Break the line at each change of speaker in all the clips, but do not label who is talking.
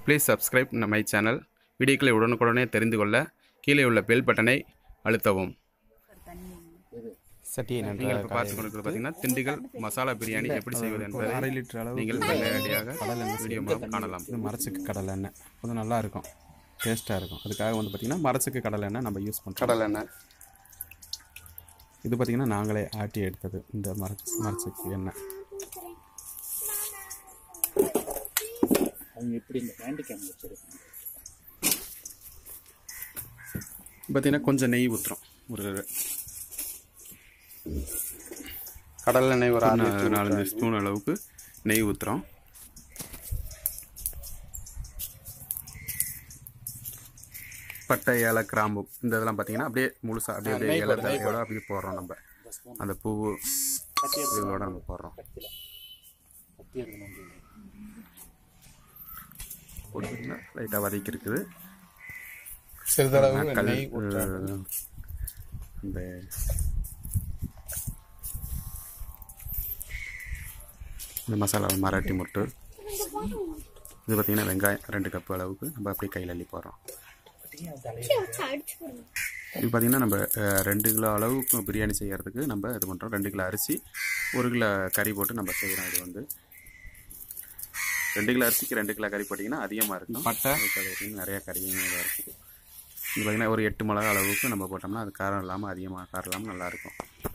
Please subscribe my channel வீடியோக்களை உடனுக்குடனே தெரிந்து கொள்ள கீழே உள்ள பெல் பட்டனை அழுத்தவும்
சட்டியை
நீங்கள்
நன்றாக
இப்போ பார்த்து கொண்டிருக்கிறது பார்த்தீங்கன்னா திண்டுக்கல் மசாலா பிரியாணி எப்படி செய்வது
ஒரு
என்பதை
அரை லிட்டர் அளவு
நீங்கள் நேரடியாக வீடியோ மூலம் காணலாம்
இது மரச்சுக்கு கடலை எண்ணெய் கொஞ்சம் நல்லா இருக்கும் டேஸ்ட்டாக இருக்கும் அதுக்காக வந்து பார்த்திங்கன்னா மரச்சுக்கு கடலை எண்ணெய் நம்ம யூஸ் பண்ணுறோம்
கடலை எண்ணெய்
இது பார்த்திங்கன்னா நாங்களே ஆட்டி எடுத்தது இந்த மர மரச்சுக்கு எண்ணெய்
அவங்க எப்படி இந்த ஹேண்ட் கேம் வச்சிருக்காங்க
பார்த்தீங்கன்னா கொஞ்சம் நெய் ஊற்றுறோம் ஒரு கடலை எண்ணெய் ஒரு நா- நாலஞ்சு ஸ்பூன் அளவுக்கு நெய் ஊற்றுறோம் பட்டை ஏலை கிராம்பு இந்த இதெல்லாம் பார்த்தீங்கன்னா அப்படியே முழுசா அப்படியே அப்படியே ஏலை தழையோட அப்படியே போடுறோம் நம்ம அந்த பூவு இதோட நம்ம போடுறோம்
கத்தி எடுக்கணும்
போட்டுக்கிட்டீங்கன்னா லைட்டாக வதக்கி இருக்குது
சிறிதளவு
கல்
நெய்
அஹ், இந்த இந்த மசாலா மராட்டி முட்டு இது பார்த்தீங்கன்னா வெங்காயம் ரெண்டு கப் அளவுக்கு நம்ம அப்படியே கையில் அள்ளி போடுறோம் இது பார்த்தீங்கன்னா நம்ம அஹ், ரெண்டு கிலோ அளவுக்கு பிரியாணி செய்யறதுக்கு நம்ம இது பண்ணுறோம் ரெண்டு கிலோ அரிசி ஒரு கிலோ கறி போட்டு நம்ம செய்கிறோம் இது வந்து ரெண்டு கிலோ அரிசிக்கு ரெண்டு கிலோ கறி போட்டிங்கன்னா அதிகமாக இருக்கும்
பட்டை.
அதுக்கு அது பார்த்தீங்கன்னா நிறைய கறியும் இதாக இருக்குது இது பார்த்தீங்கன்னா ஒரு எட்டு மிளகா அளவுக்கு நம்ம போட்டோம்னா அது காரம் இல்லாமல் அதிகமாக காரம் இல்லாமல் நல்லாயிருக்கும்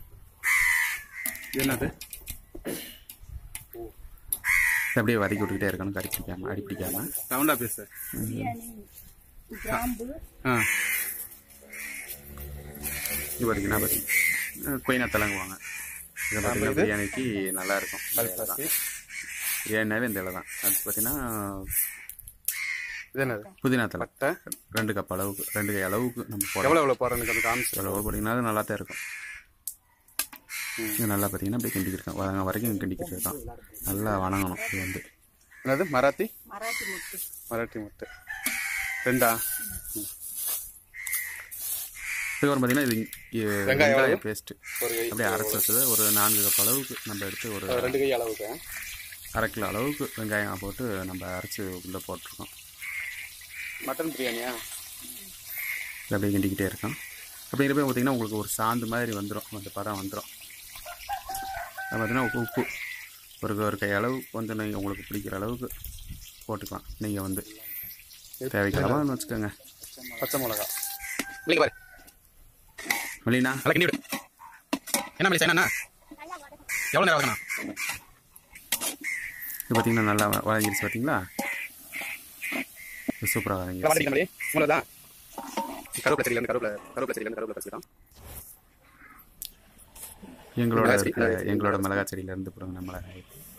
என்னது இது அப்படியே வதக்கி விட்டுக்கிட்டே இருக்கணும் கறி பிடிக்காம அடி பிடிக்காம சவுண்டா பேசு ஆ இது பார்த்தீங்கன்னா பார்த்தீங்கன்னா கொயினா தலங்குவாங்க இது பார்த்தீங்கன்னா பிரியாணிக்கு நல்லா இருக்கும் பிரியாணினாவே இந்த இலை தான் அது பார்த்தீங்கன்னா
இது என்னது
புதினா தலை ரெண்டு கப் அளவுக்கு ரெண்டு கை அளவுக்கு நம்ம போடலாம்
எவ்வளோ எவ்வளோ போடுறதுக்கு அந்த காமிச்சு
எவ்வளோ போட்டிங்கன்னா அது நல்லா தான் இருக்கும் இது நல்லா பார்த்தீங்கன்னா அப்படியே கிண்டிக்கிட்டு இருக்கோம் வதங்க வரைக்கும் கிண்டிக்கிட்டு இருக்கோம் நல்லா வணங்கணும் இது வந்து
என்னது மராத்தி மராட்டி முட்டை ரெண்டா
இதுக்கப்புறம் பார்த்தீங்கன்னா இது இ-
வெங்காயம்
வெங்காயம் பேஸ்ட்டு
ஒரு கை
அப்படியே அரைச்சி வச்சது ஒரு நான்கு கப் அளவுக்கு நம்ம எடுத்து ஒரு
ரெண்டு கை அளவுக்கு
அரை கிலோ அளவுக்கு வெங்காயம் போட்டு நம்ம அரைச்சி உள்ளே போட்டிருக்கோம்
மட்டன் பிரியாணியா
இது அப்படியே கிண்டிக்கிட்டே இருக்கோம் அப்படிங்கிறப்ப பார்த்தீங்கன்னா உங்களுக்கு ஒரு சாந்து மாதிரி வந்துடும் அந்த பதம் வந்துடும் அது பார்த்தீங்கன்னா உப்பு உப்பு ஒரு ஒரு கை அளவு கொஞ்சம் நீங்கள் உங்களுக்கு பிடிக்கிற அளவுக்கு போட்டுக்கலாம் நீங்கள் வந்து தேவைக்கிறவான்னு வச்சுக்கோங்க
பச்சை மிளகா
இல்லைங்க பாரு
மலினா
நல்லா கிண்டி விடு என்ன மணி செய்யணும் எவ்வளோ நேரம் ஆகணும்
இது பார்த்தீங்கன்னா நல்லா வ- வதங்கிருச்சு பார்த்தீங்களா இது சூப்பராக வதங்கிருச்சு
வடடிக்க மாதிரி மூணு தான் கருவேப்பிலை செடியிலேருந்து கருவேப்பிலை கருவேப்பிலை செடியிலேருந்து கருவேப்பிலை கசிக்கிறோம்
எங்களோட
மிளகாய் செடி,
இருக்கிற-
மிளகாய் செடி.
எங்களோட மிளகாய் செடியிலேருந்து போடுங்க மிளகாய்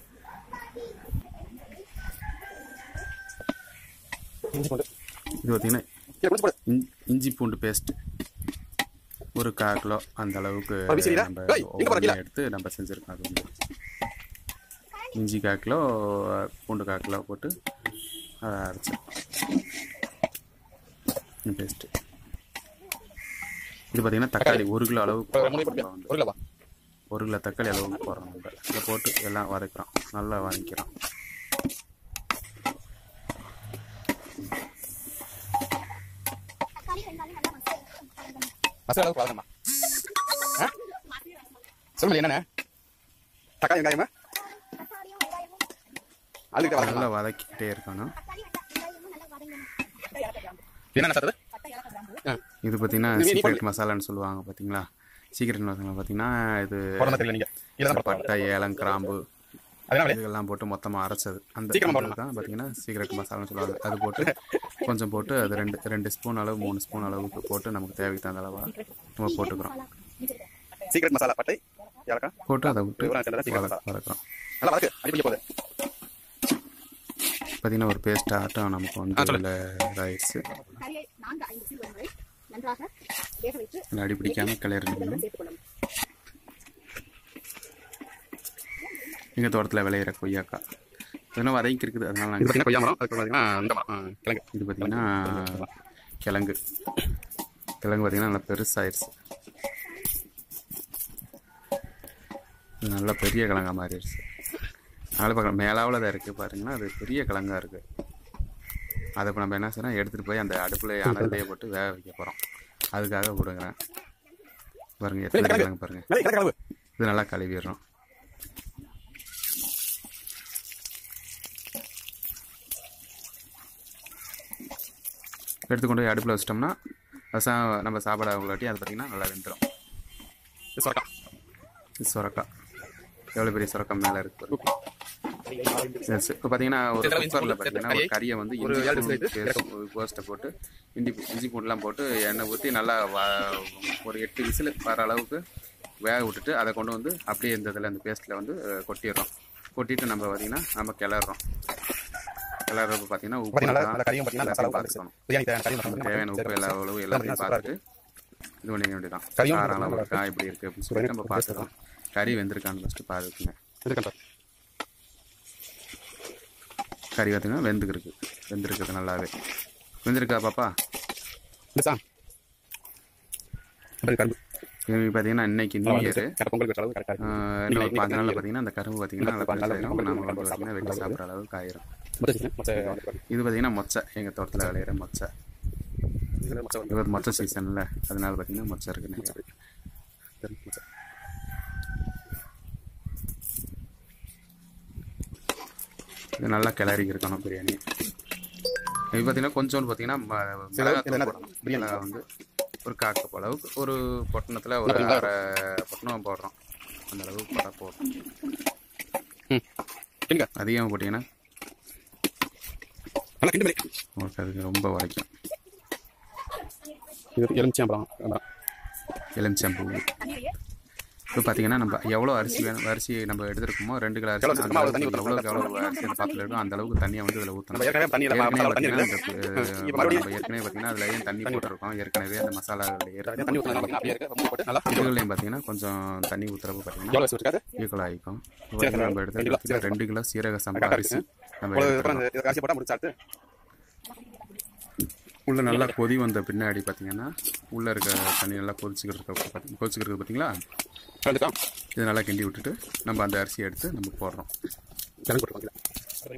இஞ்சி போட்டு
இது பார்த்தீங்கன்னா
கீழே குடிச்சு போடு
இஞ்- இஞ்சி பூண்டு பேஸ்ட் ஒரு கால் கிலோ அந்த அளவுக்கு
ஒரு விசிறிடா?
நம்ம
ஏய், எங்க போற
ஒவ்வொன்றா
கீழே?
எடுத்து நம்ம செஞ்சுருக்கோம் அது வந்து இஞ்சி கால் கிலோ பூண்டு கால் கிலோ போட்டு அதை அரைச்சி பேஸ்ட்டு இது பார்த்தீங்கன்னா தக்காளி ஒரு கிலோ அளவுக்கு
ஒரு மூணு போட்டு
நம்ம வந்து
ஒரு கிலோவா
ஒரு கிலோ தக்காளி அளவுக்கு போடுறோம் நம்ம இதை போட்டு எல்லாம் வதக்குறோம் நல்லா வதக்கிறோம்
மசாலா அளவுக்கு வதங்கம்மா ஆ சொல்லுங்க என்னண்ணே தக்காளி வெங்காயமா அதுக்கிட்ட வதங்கலாம்
நல்லா வதக்கிக்கிட்டே இருக்கணும்
என்னென்ன சார் ஆ
இது பார்த்தீங்கன்னா
இது நீ
சீக்ரெட் மசாலான்னு சொல்லுவாங்க பார்த்தீங்களா சீக்ரெட் மசாலா பார்த்தீங்கன்னா இது
போடணும் தெரியல நீங்கள் இதில் தான்
பட்டை ஏலம் கிராம்பு
அதனால
இதெல்லாம் போட்டு மொத்தமாக அரைச்சது அந்த
சீக்கிரமா
அந்த தான் பார்த்தீங்கன்னா சீக்ரெட் மசாலான்னு சொல்லுவாங்க அது போட்டு கொஞ்சம் போட்டு அது ரெண்டு ரெண்டு ஸ்பூன் அளவு மூணு ஸ்பூன் அளவுக்கு போட்டு நமக்கு தேவைக்கு தகுந்த அளவாக நம்ம போட்டுக்கிறோம்
சீக்ரெட் மசாலா பட்டை ஏலக்காய்
போட்டு அதை விட்டு
இவ்வளவு சேர்ந்தா secret
வதக்க- வதக்குறோம்
நல்லா வதக்கு அடிப்படிக்க போகுது
பார்த்தீங்கன்னா ஒரு பேஸ்ட் ஆட்டம் நமக்கு வந்து
சொல்லு.
இதில் இதாகிடுச்சு
கறியை நான்கு ஐந்து சிறு வரை நன்றாக வேக வைத்து
அதில் அடி பிடிக்காமல் கிளறிக்கணும்
சேர்த்துக் கொள்ளவும்
எங்கள் தோட்டத்தில் விளையிற கொய்யாக்காய் இதெல்லாம் வதக்கி இருக்குது அதனால
இது
நாங்கள்
பார்த்தீங்கன்னா கொய்யா மரம் அதுக்கு பார்த்தீங்கன்னா இந்த மரம் ஆ, கிழங்கு
இது பார்த்தீங்கன்னா கிழங்கு கிழங்கு பார்த்தீங்கன்னா நல்லா பெருசாயிருச்சு இது நல்லா பெரிய கிழங்கா மாறிடுச்சு அதனால பார்க்கலாம் மேலாவில் தான் இருக்குது பாருங்கன்னா அது பெரிய கிழங்கா இருக்குது அதை இப்போ நம்ம என்ன செய்யறோம் எடுத்துகிட்டு போய் அந்த அடுப்பில் அனல்லையே போட்டு வேக வைக்க போகிறோம் அதுக்காக விடுங்கிறேன் பாருங்க எத்தனை கிழங்கு பாருங்க
மேலே கிழக்கு அளவு
இது நல்லா கழுவிடுறோம் எடுத்து கொண்டு போய் அடுப்பில் வச்சிட்டோம்னா சா நம்ம சாப்பாடு அவங்களாட்டி அது பார்த்திங்கன்னா நல்லா வெந்துடும்
இது சொரக்கா
இது சுரக்காய் எவ்வளோ பெரிய சுரக்காய் மேலே இருக்கு எஸ் இப்போ பார்த்தீங்கன்னா ஒரு குக்கரில் பார்த்தீங்கன்னா ஒரு கறியை வந்து
ஒரு ஏழு
இஞ்சி
விசில் வைத்து
பூண்டு பேஸ்ட்டை போட்டு இஞ்சி இஞ்சி பூண்டுலாம் போட்டு எண்ணெய் ஊற்றி நல்லா வ- ஒரு எட்டு விசில் வர அளவுக்கு வேக விட்டுட்டு அதை கொண்டு வந்து அப்படியே இந்த இதில் இந்த பேஸ்ட்டில் வந்து அஹ், கொட்டிடுறோம் கொட்டிட்டு நம்ம பார்த்தீங்கன்னா நம்ம கிளறோம் கிளறப்ப பார்த்தீங்கன்னா உப்பு
பார்த்தீங்கன்னா
இருக்கா?
நல்லா கறியும் பார்த்தீங்கன்னா
எல்லாத்தையும்
மசாலா
பார்த்துக்கணும்
பிரியாணி தேவையான கறி மசாலா
தேவையான உப்பு எல்லா அளவு எல்லாத்தையும் பார்த்துட்டு இது பண்ணிக்க வேண்டியதான்
கறியும்
காரம் அளவு
நல்லா
இருக்கா இப்படி இருக்குது அப்படின்னு சொல்லிட்டு நம்ம பார்த்துக்கலாம் கறி வெந்திருக்கான்னு ஃபஸ்ட்டு பார்த்துக்குங்க
இருக்கேன்
கறி பார்த்தீங்கன்னா வெந்துருக்கு வெந்திருக்குது நல்லாவே வெந்திருக்கா பாப்பா
இந்த சாம் அப்புறம் கரும்பு
இது பார்த்தீங்கன்னா இன்னைக்கு நியூ இயர்
கரெக்ட் பொங்கல் வைக்கிற அளவு கரெக்டாக
இன்னும் ஒரு பாஞ்சு நாளில் பார்த்தீங்கன்னா அந்த கரும்பு பார்த்தீங்கன்னா நல்லா
நல்லா
பெருசாயிரும்.
பொங்கல்
நம்ம வந்து
பொங்கல்
பார்த்தீங்கன்னா வெட்டி சாப்பிட்ற அளவுக்கு ஆயிரும்
மொத்தம் மொத்தம்
இது பார்த்தீங்கன்னா மொச்சை எங்கள் தோட்டத்தில் விளையிற மொச்சை
மொத்தம்
இது ஒரு மொச்சை சீசனில் அதனால பார்த்தீங்கன்னா மொச்சை இருக்கு நிறைய இது நல்லா கிளறி இருக்கணும் பிரியாணி இது பார்த்தீங்கன்னா கொஞ்சோண்டு பார்த்தீங்கன்னா ம- மிளகாத்தூள்
என்னது?
போடணும். மிளகா வந்து ஒரு காக்க கப் அளவுக்கு ஒரு பொட்டணத்தில் ஒரு அரை பொட்டணம் போடுறோம் அந்த அளவுக்கு போட போடுறோம்
ம் கிண்டுங்க
அதிகமாக போட்டிங்கன்னா
நல்லா கிண்டு மேலே
உங்களுக்கு அது ரொம்ப உரைக்கும்
இது எலுமிச்சம்பழம் அதான்
எலுமிச்சம்பூ இப்போ பார்த்தீங்கன்னா நம்ம எவ்வளோ அரிசி வேணும் அரிசி நம்ம எடுத்துருக்கோமோ ரெண்டு கிலோ அரிசி
எவ்வளவு
அந்த
சுத்தமா அவ்வளவு
அளவுக்கு
தண்ணி
எவ்வளோ எவ்வளோ அரிசி அந்த பாத்திரம் இருக்கும் அந்த அளவுக்கு தண்ணியை வந்து இதில்
நம்ம
ஊற்றணும்
ஏற்கனவே தண்ணி இல்லை
ஏற்கனவே
மசாலா தண்ணி
பார்த்தீங்கன்னா
இல்லை
இந்த
இப்போ மறுபடியும்
நம்ம ஏற்கனவே பார்த்தீங்கன்னா அதில் ஏன் தண்ணி போட்டிருக்கோம் ஏற்கனவே அந்த மசாலா
தண்ணி ஊற்றினா அப்படியே இருக்கு ரொம்ப போட்டு நல்லா இது
இதுகளையும் பார்த்தீங்கன்னா கொஞ்சம் தண்ணி ஊற்றுறப்ப பார்த்தீங்கன்னா
எவ்வளோ இருக்காது
ஈக்குவல் ஆகிக்கும் இப்போ நம்ம எடுத்து ரெண்டு கிலோ சீரக சம்பா
கரெக்டா
அரிசி நம்ம
இவ்வளோ
எடுத்துக்கிறோம்.
அப்புறம் இந்த இது அரிசி போட்டால் முடிச்சு அடுத்து
உள்ள நல்லா கொதி வந்த பின்னாடி பார்த்தீங்கன்னா உள்ளே இருக்க தண்ணி நல்லா கொதிச்சுக்கிட்டு இருக்க பார்த்தி கொதிச்சுக்கிட்டு இருக்கு பார்த்தீங்களா
கலந்துக்கா
இதை நல்லா கிண்டி விட்டுட்டு நம்ம அந்த அரிசியை எடுத்து நம்ம போடுறோம்
கிழங்கு போட்டுருவாங்க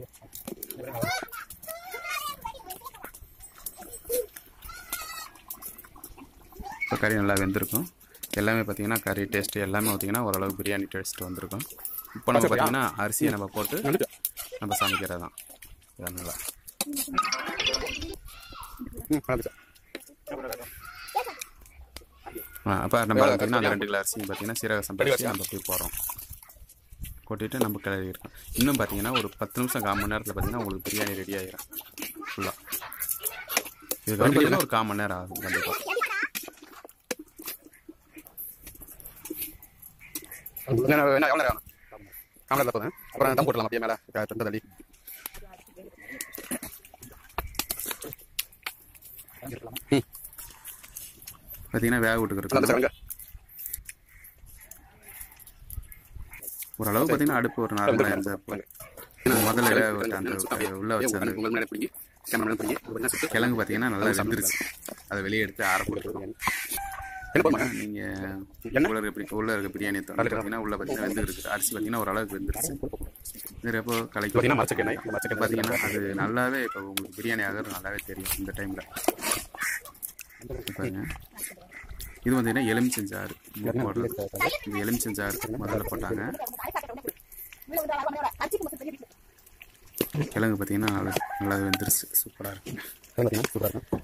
இப்போ கறி நல்லா வெந்திருக்கும் எல்லாமே பார்த்தீங்கன்னா கறி டேஸ்ட்டு எல்லாமே பார்த்தீங்கன்னா ஓரளவு பிரியாணி டேஸ்ட் வந்திருக்கும் இப்போ நம்ம பார்த்தீங்கன்னா அரிசியை நம்ம போட்டு
வந்துட்டு
நம்ம சமைக்கிறது தான் இதனால
ம் கலந்துச்சா
அப்போ நம்ம பார்த்தீங்கன்னா அந்த ரெண்டு கிலோ அரிசி பார்த்தீங்கன்னா சீரக சம்பா அரிசி நம்ம போய் போடுறோம் கொட்டிட்டு நம்ம கிளறி இருக்கோம் இன்னும் பார்த்தீங்கன்னா ஒரு பத்து நிமிஷம் கால் மணி நேரத்தில் பார்த்தீங்கன்னா உங்களுக்கு பிரியாணி ரெடி ஆகிடும் ஃபுல்லாக இதுக்கு வந்து பார்த்தீங்கன்னா ஒரு கால் மணி நேரம் ஆகும் கண்டிப்பாக
என்ன என்ன எவ்வளோ நேரம் காமராஜ் போதும் அப்புறம் தம் போட்டுலாம் அப்படியே மேலே தந்த தள்ளி ம்
பார்த்தீங்கன்னா வேக விட்டுக்கிறோம்
கலந்துச்சாங்க
ஓரளவு பார்த்தீங்கன்னா அடுப்பு ஒரு நார்மலாக இருந்த முதல்ல வேக விட்டு அந்த உள்ள வச்ச அந்த
உங்கள் மேலே பிடிங்கி கேமரா மேலே பிடிங்கி ஒரு என்ன சுத்து
கிழங்கு பார்த்தீங்கன்னா நல்லா வெந்துருச்சு அதை வெளியே எடுத்து ஆற போட்டுருக்கோம்
என்ன பண்ணுங்க
நீங்கள் உள்ள இருக்க பிரி- உள்ள இருக்க பிரியாணி வந்து பார்த்தீங்கன்னா உள்ள பார்த்தீங்கன்னா வெந்து இருக்குது அரிசி பார்த்தீங்கன்னா ஓரளவுக்கு வெந்துருச்சு இது எப்போ கலைக்கு
பார்த்தீங்கன்னா மரச்சக்கை எண்ணெய் மரச்சக்கை
பார்த்தீங்கன்னா அது நல்லாவே இப்போ உங்களுக்கு பிரியாணி ஆகிறது நல்லாவே தெரியும் இந்த டைமில் பாருங்க இது பார்த்தீங்கன்னா எலுமிச்சஞ்சாறு போடுறது இது எலுமிச்சஞ்சாறு முதல்ல போட்டாங்க கிழங்கு பார்த்தீங்கன்னா நல்லா நல்லாவே வெந்துருச்சு சூப்பராக இருக்கு
பார்த்தீங்கன்னா சூப்பராக இருக்கும்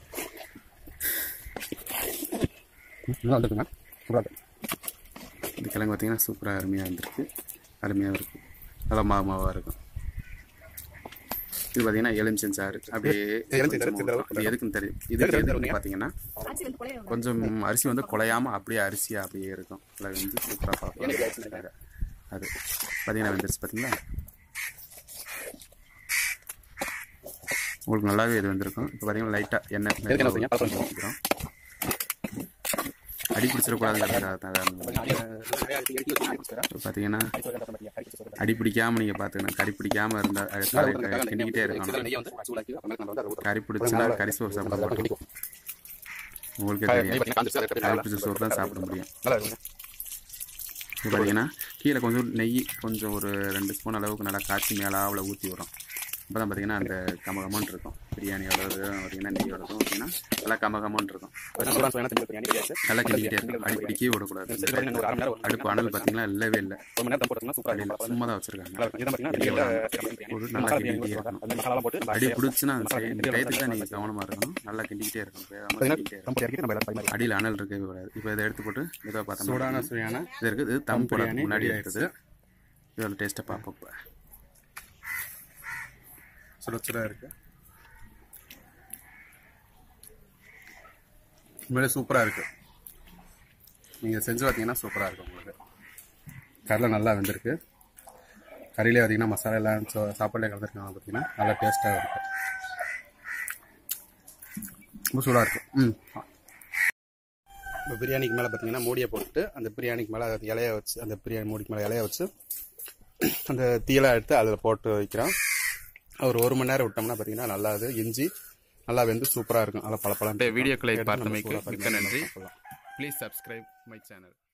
ம், நல்லா வந்துருக்குங்க சூப்பராக இருக்கு
இந்த கிழங்கு பார்த்தீங்கன்னா சூப்பராக அருமையாக இருந்திருக்கு அருமையாக இருக்கும் நல்லா மாவு மாவாக இருக்கும் இது பார்த்தீங்கன்னா எலுமிச்சஞ்சாறு அப்படியே
எலுமிச்சஞ்சாறு
கொஞ்சம்
சிறிதளவு
இது எதுக்குன்னு தெரியும் இதுக்கு எதுக்குன்னு பார்த்தீங்கன்னா கொஞ்சம் அரிசி வந்து குலையாம அப்படியே அரிசியாக அப்படியே இருக்கும் அதில் வந்து சூப்பராக பார்ப்பாங்க அது பார்த்தீங்கன்னா வெந்துருச்சு பார்த்தீங்களா உங்களுக்கு நல்லாவே இது வந்திருக்கும் இப்போ பார்த்தீங்கன்னா லைட்டாக எண்ணெய்
எதுக்கு என்ன ஊத்துறீங்க? பழக்கம் ஊத்துறீங்க.
ஊற்றிக்கிறோம் அடி பிடிச்சிடக்கூடாதுங்கிறதுக்காக தான் இப்போ பார்த்தீங்கன்னா அடி பிடிக்காம நீங்கள் பார்த்துக்கணும் கறி பிடிக்காம இருந்தால் கிண்டிக்கிட்டே இருக்கணும் கறி பிடிச்சுன்னா கறி சோறு சாப்பிட மாட்டோம் உங்களுக்கே தெரியும் கறி பிடிச்ச சோறு தான் சாப்பிட முடியும் இப்போ பார்த்தீங்கன்னா கீழே கொஞ்சம் நெய் கொஞ்சம் ஒரு ரெண்டு ஸ்பூன் அளவுக்கு நல்லா காய்ச்சி மேலாவில் ஊற்றி வரும் அப்போ தான் பார்த்தீங்கன்னா அந்த கமகமன் இருக்கும் பிரியாணியோடது பார்த்தீங்கன்னா நெய்யோடதும் பார்த்தீங்கன்னா நல்லா கமகமன் இருக்கும்
சூடான சுவையான தமிழ் பிரியாணி கிடையாது
நல்லா கிண்டிக்கிட்டே இருக்கும் அடி பிடிக்கவே விடக்கூடாது
ஒரு அரை மணி நேரம்
அடுப்பு அனல் பார்த்தீங்கன்னா இல்லவே இல்லை
ஒரு மணி நேரம் போட்டுனா சூப்பராக
அடியில்
இருக்கும்
சும்மா தான் வச்சுருக்காங்க
நல்லா இருக்கும் இதான் பார்த்தீங்கன்னா
ஒரு
பிரியாணி
நல்லா
மசாலா பிரியாணி
கிண்டிக்கிட்டே
சொல்லுவாங்க.
இருக்கணும்
அந்த மசாலாலாம் போட்டு நம்ம
அடி
அப்படியே
பிடிச்சுன்னா அந்த சை- இந்த டயத்துக்கு தான் நீங்கள் கவனமாக இருக்கணும் நல்லா கிண்டிக்கிட்டே இருக்கணும் வேகாம கிண்டிக்கிட்டே இருக்கணும்.
தம் போட்டு இறக்கி நம்ம எல்லாரும் பரிமாறி
அடியில் அனல் இருக்கவே கூடாது இப்போ இதை எடுத்து போட்டு இதை பார்த்தோம்னா
சூடான சுவையான
இது இருக்குது இது தம் போட
பிரியாணி
முன்னாடி
ready
இருக்குது இதோட டேஸ்ட்டை பார்ப்போம் இப்போ
சுட சுட இருக்கு உண்மையிலே சூப்பராக இருக்கு நீங்கள் செஞ்சு பார்த்தீங்கன்னா சூப்பராக இருக்கும் உங்களுக்கு கடலை நல்லா வெந்திருக்கு கறியிலே பார்த்தீங்கன்னா மசாலா எல்லாம் சோ- சாப்பாடுல கலந்துருக்காங்க பார்த்தீங்கன்னா நல்லா டேஸ்ட்டாக இருக்கு ரொம்ப சூடாக இருக்கு ம் இப்போ பிரியாணிக்கு மேலே பார்த்தீங்கன்னா மூடியை போட்டுட்டு அந்த பிரியாணிக்கு மேலே அது இலைய வச்சு அந்த பிரியாணி மூடிக்கு மேலே இலைய வச்சு அந்த தீயெல்லாம் எடுத்து அதில் போட்டு வைக்கிறோம் ஒரு ஒரு மணி நேரம் விட்டோம்னா பார்த்தீங்கன்னா நல்லா அது இஞ்சி நல்லா வெந்து சூப்பராக இருக்கும் நல்லா பல பழம்
வீடியோக்களை பார்த்தமைக்கு மிக்க நன்றி ப்ளீஸ் சப்ஸ்கிரைப் மை சேனல்